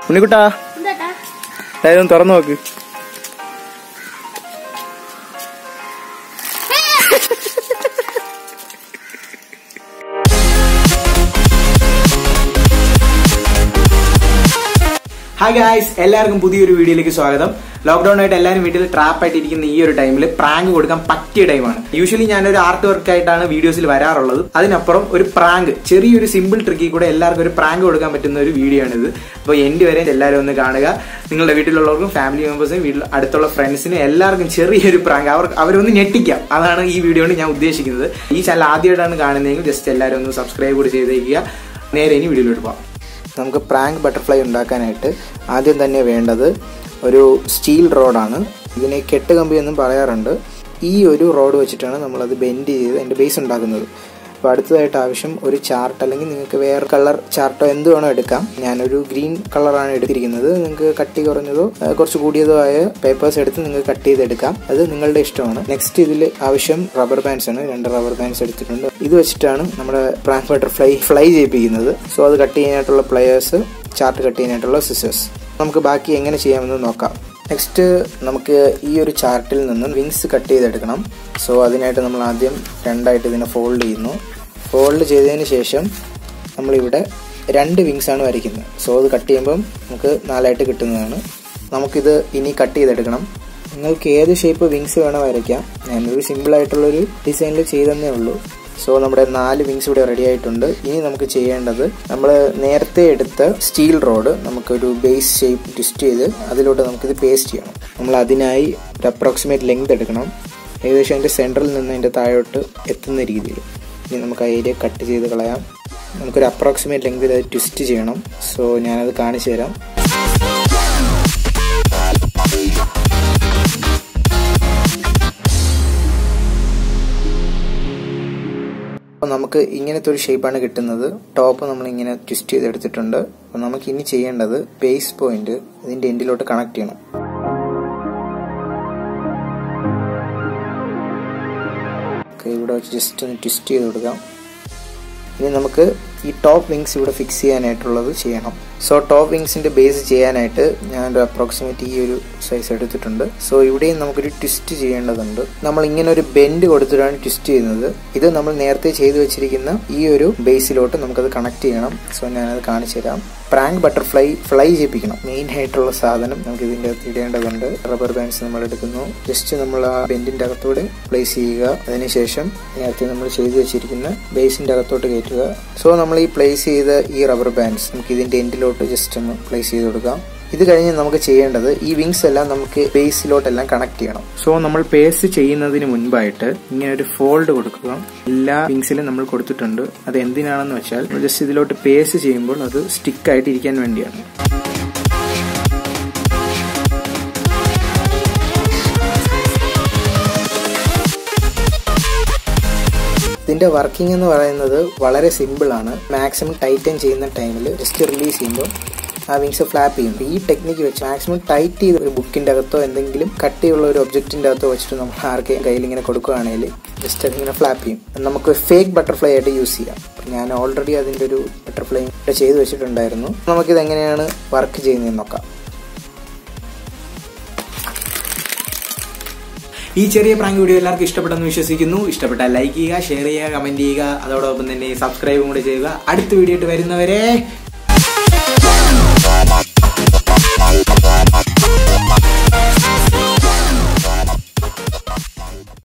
ഉണ്ണിക്കുട്ടാ എന്താട്ടാ അതായത് ഒന്ന് തുറന്നു നോക്ക് ഹായ് ഗായ്സ് എല്ലാവർക്കും പുതിയൊരു വീഡിയോയിലേക്ക് സ്വാഗതം ലോക്ക്ഡൌൺ ആയിട്ട് എല്ലാവരും വീട്ടിൽ ട്രാപ്പ് ആയിട്ട് ഇരിക്കുന്ന ഈ ഒരു ടൈമിൽ പ്രാങ്ക് കൊടുക്കാൻ പറ്റിയ ടൈമാണ് യൂഷ്വലി ഞാനൊരു ആർട്ട് വർക്ക് ആയിട്ടാണ് വീഡിയോസിൽ വരാറുള്ളത് അതിനപ്പുറം ഒരു പ്രാങ്ക് ചെറിയൊരു സിമ്പിൾ ട്രിക്കിൽ കൂടെ എല്ലാവർക്കും ഒരു പ്രാങ്ക് കൊടുക്കാൻ പറ്റുന്ന ഒരു വീഡിയോ ആണിത് അപ്പോൾ എൻ്റെ വരെ എല്ലാവരും ഒന്ന് കാണുക നിങ്ങളുടെ വീട്ടിലുള്ളവർക്കും ഫാമിലി മെമ്പേഴ്സിനും വീട്ടിൽ അടുത്തുള്ള ഫ്രണ്ട്സിനും എല്ലാവർക്കും ചെറിയൊരു പ്രാങ്ക് അവർ അവരൊന്ന് ഞെട്ടിക്കാം അതാണ് ഈ വീഡിയോ കൊണ്ട് ഞാൻ ഉദ്ദേശിക്കുന്നത് ഈ ചാനൽ ആദ്യമായിട്ടാണ് കാണുന്നതെങ്കിൽ ജസ്റ്റ് എല്ലാവരും ഒന്ന് സബ്സ്ക്രൈബ് കൂടി ചെയ്തേക്കുക നേരെ ഇനി വീഡിയോയിലോട്ട് പോകാം നമുക്ക് പ്രാങ്ക് ബട്ടർഫ്ലൈ ഉണ്ടാക്കാനായിട്ട് ആദ്യം തന്നെ വേണ്ടത് ഒരു സ്റ്റീൽ റോഡാണ് ഇതിനെ കെട്ടുകമ്പി എന്നും പറയാറുണ്ട് ഈ ഒരു റോഡ് വെച്ചിട്ടാണ് നമ്മളത് ബെൻഡ് ചെയ്ത് അതിൻ്റെ ബേസ് ഉണ്ടാക്കുന്നത് അപ്പോൾ അടുത്തതായിട്ട് ആവശ്യം ഒരു ചാർട്ട് അല്ലെങ്കിൽ നിങ്ങൾക്ക് വേറെ കളർ ചാർട്ടോ എന്ത് വേണോ എടുക്കാം ഞാനൊരു ഗ്രീൻ കളറാണ് എടുത്തിരിക്കുന്നത് നിങ്ങൾക്ക് കട്ടി കുറഞ്ഞതോ ആ, കുറച്ച് കൂടിയതോ ആയ പേപ്പേഴ്സ് എടുത്ത് നിങ്ങൾക്ക് കട്ട് ചെയ്തെടുക്കാം അത് നിങ്ങളുടെ ഇഷ്ടമാണ് നെക്സ്റ്റ് ഇതിൽ ആവശ്യം റബ്ബർ ബാൻഡ്സ് ആണ് രണ്ട് റബ്ബർ ബാൻഡ്സ് എടുത്തിട്ടുണ്ട് ഇത് വെച്ചിട്ടാണ് നമ്മുടെ പ്രാങ്ക് ബട്ടർഫ്ലൈ ഫ്ലൈ ചെയ്യിപ്പിക്കുന്നത് സോ അത് കട്ട് ചെയ്യാനായിട്ടുള്ള പ്ലെയേഴ്സ് ചാർട്ട് കട്ട് ചെയ്യാനായിട്ടുള്ള സിസേഴ്സ് നമുക്ക് ബാക്കി എങ്ങനെ ചെയ്യാമെന്ന് നോക്കാം നെക്സ്റ്റ് നമുക്ക് ഈ ഒരു ചാർട്ടിൽ നിന്നും വിങ്സ് കട്ട് ചെയ്തെടുക്കണം സോ അതിനായിട്ട് നമ്മൾ ആദ്യം രണ്ടായിട്ട് ഇതിനെ ഫോൾഡ് ചെയ്യുന്നു ഫോൾഡ് ചെയ്തതിന് ശേഷം നമ്മളിവിടെ രണ്ട് വിങ്സ് ആണ് വരയ്ക്കുന്നത് സോ അത് കട്ട് ചെയ്യുമ്പം നമുക്ക് നാലായിട്ട് കിട്ടുന്നതാണ് നമുക്കിത് ഇനി കട്ട് ചെയ്തെടുക്കണം നിങ്ങൾക്ക് ഏത് ഷേപ്പ് വിങ്സ് വേണോ വരയ്ക്കാം ഞാനൊരു സിമ്പിൾ ആയിട്ടുള്ളൊരു ഡിസൈനിൽ ചെയ്തെന്നേ ഉള്ളൂ സോ നമ്മുടെ നാല് വിങ്സ് ഇവിടെ റെഡി ആയിട്ടുണ്ട് ഇനി നമുക്ക് ചെയ്യേണ്ടത് നമ്മൾ നേരത്തെ എടുത്ത സ്റ്റീൽ റോഡ് നമുക്കൊരു ബേസ് ഷേപ്പ് ട്വിസ്റ്റ് ചെയ്ത് അതിലോട്ട് നമുക്കിത് പേസ്റ്റ് ചെയ്യണം നമ്മൾ അതിനായി ഒരു അപ്രോക്സിമേറ്റ് ലെങ്ത് എടുക്കണം ഏകദേശം അതിൻ്റെ സെൻറ്ററിൽ നിന്ന് അതിൻ്റെ താഴോട്ട് എത്തുന്ന രീതിയിൽ ഇനി നമുക്ക് ആ ഏരിയ കട്ട് ചെയ്ത് കളയാം നമുക്കൊരു അപ്രോക്സിമേറ്റ് ലെങ്തിൽ അത് ട്വിസ്റ്റ് ചെയ്യണം സോ ഞാനത് കാണിച്ചു തരാം അപ്പോൾ നമുക്ക് ഇങ്ങനത്തെ ഒരു ഷേപ്പാണ് കിട്ടുന്നത് ടോപ്പ് നമ്മൾ ഇങ്ങനെ ട്വിസ്റ്റ് ചെയ്തെടുത്തിട്ടുണ്ട് അപ്പോൾ നമുക്ക് ഇനി ചെയ്യേണ്ടത് ബേസ് പോയിന്റ് ഇതിന്റെ എൻഡിലോട്ട് കണക്ട് ചെയ്യണം ഓക്കെ ഇവിടെ വെച്ച് ജസ്റ്റ് ഒന്ന് ട്വിസ്റ്റ് ചെയ്ത് കൊടുക്കാം ഇനി നമുക്ക് ഈ ടോപ്പ് വിങ്സ് ഇവിടെ ഫിക്സ് ചെയ്യാനായിട്ടുള്ളത് ചെയ്യണം സോ ടോപ്പ് വിങ്സിന്റെ ബേസ് ചെയ്യാനായിട്ട് ഞാൻ ഒരു അപ്രോക്സിമേറ്റ് ഈ ഒരു സൈസ് എടുത്തിട്ടുണ്ട് സോ ഇവിടെയും നമുക്കൊരു ട്വിസ്റ്റ് ചെയ്യേണ്ടതുണ്ട് നമ്മൾ ഇങ്ങനെ ഒരു ബെൻഡ് കൊടുത്തിട്ടാണ് ട്വിസ്റ്റ് ചെയ്യുന്നത് ഇത് നമ്മൾ നേരത്തെ ചെയ്തു വെച്ചിരിക്കുന്ന ഈ ഒരു ബേസിലോട്ട് നമുക്കത് കണക്ട് ചെയ്യണം സോ ഞാനത് കാണിച്ചു തരാം പ്രാങ്ക് ബട്ടർഫ്ലൈ ഫ്ലൈ ചെയ്യിപ്പിക്കണം മെയിൻ ആയിട്ടുള്ള സാധനം നമുക്ക് ഇതിന്റെ അകത്ത് ഇടേണ്ടതുണ്ട് റബ്ബർ ബാൻഡ്സ് നമ്മൾ എടുക്കുന്നു ജസ്റ്റ് നമ്മൾ ആ ബെൻഡിന്റെ അകത്തൂടെ പ്ലേസ് ചെയ്യുക അതിനുശേഷം നേരത്തെ നമ്മൾ ചെയ്തു വെച്ചിരിക്കുന്ന ബേസിന്റെ അകത്തോട്ട് കയറ്റുക സോ നമ്മൾ ഈ പ്ലേസ് ചെയ്ത ഈ റബ്ബർ ബാൻഡ്സ് നമുക്ക് ഇതിന്റെ എൻഡിലോട്ട് ജസ്റ്റ് ഒന്ന് പ്ലേസ് ചെയ്ത് കൊടുക്കാം ഇത് കഴിഞ്ഞ് നമുക്ക് ചെയ്യേണ്ടത് ഈ വിങ്സ് എല്ലാം നമുക്ക് ബേസിലോട്ടെല്ലാം കണക്ട് ചെയ്യണം സോ നമ്മൾ പേസ്റ്റ് ചെയ്യുന്നതിന് മുൻപായിട്ട് ഇങ്ങനെ ഒരു ഫോൾഡ് കൊടുക്കുക എല്ലാ വിങ്സിലും നമ്മൾ കൊടുത്തിട്ടുണ്ട് അത് എന്തിനാണെന്ന് വെച്ചാൽ ജസ്റ്റ് ഇതിലോട്ട് പേസ്റ്റ് ചെയ്യുമ്പോൾ അത് സ്റ്റിക്ക് ആയിട്ട് ഇരിക്കാൻ വേണ്ടിയാണ് ഇതിന്റെ വർക്കിംഗ് എന്ന് പറയുന്നത് വളരെ സിമ്പിൾ ആണ് മാക്സിമം ടൈറ്റൻ ചെയ്യുന്ന ടൈമിൽ ജസ്റ്റ് റിലീസ് ചെയ്യുമ്പോൾ ആ വിങ്സ് ഫ്ലാപ്പ് ചെയ്യും ഈ ടെക്നിക്ക് വെച്ച് മാക്സിമം ടൈറ്റ് ചെയ്ത് ഒരു ബുക്കിന്റെ അകത്തോ എന്തെങ്കിലും കട്ടിയുള്ള ഒരു ഒബ്ജക്റ്റിന്റെ അകത്തോ വെച്ചിട്ട് നമ്മൾ ആർക്കെയും കയ്യിൽ ഇങ്ങനെ കൊടുക്കുകയാണെങ്കിൽ ജസ്റ്റ് അതിങ്ങനെ ഫ്ലാപ്പ് ചെയ്യും നമുക്ക് ഫേക്ക് ബട്ടർഫ്ലൈ ആയിട്ട് യൂസ് ചെയ്യാം ഞാൻ ഓൾറെഡി അതിന്റെ ഒരു ബട്ടർഫ്ലൈ ചെയ്ത് വെച്ചിട്ടുണ്ടായിരുന്നു നമുക്കിത് എങ്ങനെയാണ് വർക്ക് ചെയ്യുന്നതെന്ന് നോക്കാം ഈ ചെറിയ പ്രാങ്ക് വീഡിയോ എല്ലാവർക്കും ഇഷ്ടപ്പെട്ടെന്ന് വിശ്വസിക്കുന്നു ഇഷ്ടപ്പെട്ടാൽ ലൈക്ക് ചെയ്യുക ഷെയർ ചെയ്യുക കമന്റ് ചെയ്യുക അതോടൊപ്പം തന്നെ സബ്സ്ക്രൈബും കൂടെ ചെയ്യുക അടുത്ത വീഡിയോ ആയിട്ട് വരുന്നവരെ